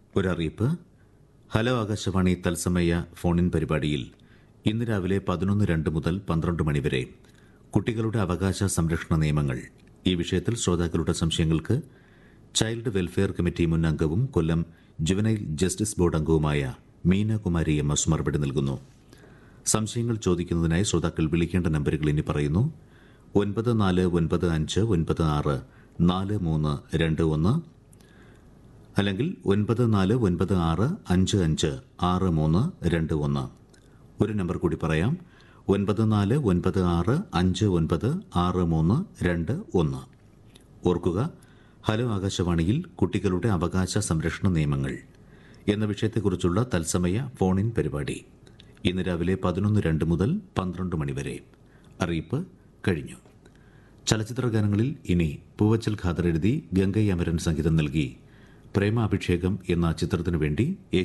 ഒരറിയിപ്പ് hello Akashvani തത്സമയ ഫോണിൻ പരിപാടിയിൽ ഇന്ന് രാവിലെ പതിനൊന്ന് രണ്ട് മുതൽ പന്ത്രണ്ട് മണിവരെ കുട്ടികളുടെ അവകാശ സംരക്ഷണ നിയമങ്ങൾ ഈ വിഷയത്തിൽ ശ്രോതാക്കളുടെ സംശയങ്ങൾക്ക് ചൈൽഡ് വെൽഫെയർ കമ്മിറ്റി മുൻ അംഗവും കൊല്ലം ജുവനൈൽ ജസ്റ്റിസ് ബോർഡ് അംഗവുമായ മീനകുമാരി എം എസ് മറുപടി നൽകുന്നു സംശയങ്ങൾ ചോദിക്കുന്നതിനായി ശ്രോതാക്കൾ വിളിക്കേണ്ട നമ്പറുകൾ ഇനി പറയുന്നു ഒൻപത് നാല് ഒൻപത് അഞ്ച് ഒൻപത് ആറ് നാല് മൂന്ന് രണ്ട് ഒന്ന് അല്ലെങ്കിൽ ഒൻപത് നാല് ഒൻപത് ആറ് അഞ്ച് അഞ്ച് ആറ് മൂന്ന് രണ്ട് ഒന്ന് ഒരു നമ്പർ കൂടി പറയാം ഒൻപത് നാല് ഒൻപത് ആറ് അഞ്ച് ഒൻപത് ആറ് മൂന്ന് രണ്ട് ഒന്ന് ഓർക്കുക ഹലോ ആകാശവാണിയിൽ കുട്ടികളുടെ അവകാശ സംരക്ഷണ നിയമങ്ങൾ എന്ന വിഷയത്തെക്കുറിച്ചുള്ള തത്സമയ ഫോണിൻ പരിപാടി ഇന്ന് രാവിലെ പതിനൊന്ന് രണ്ട് മുതൽ പന്ത്രണ്ട് മണിവരെ അറിയിപ്പ് കഴിഞ്ഞു ചലച്ചിത്ര ഗാനങ്ങളിൽ ഇനി പൂവച്ചൽ ഖാദർ എഴുതി ഗംഗൈ അമരൻ സംഗീതം നൽകി പ്രേമാഭിഷേകം എന്ന ചിത്രത്തിനു വേണ്ടി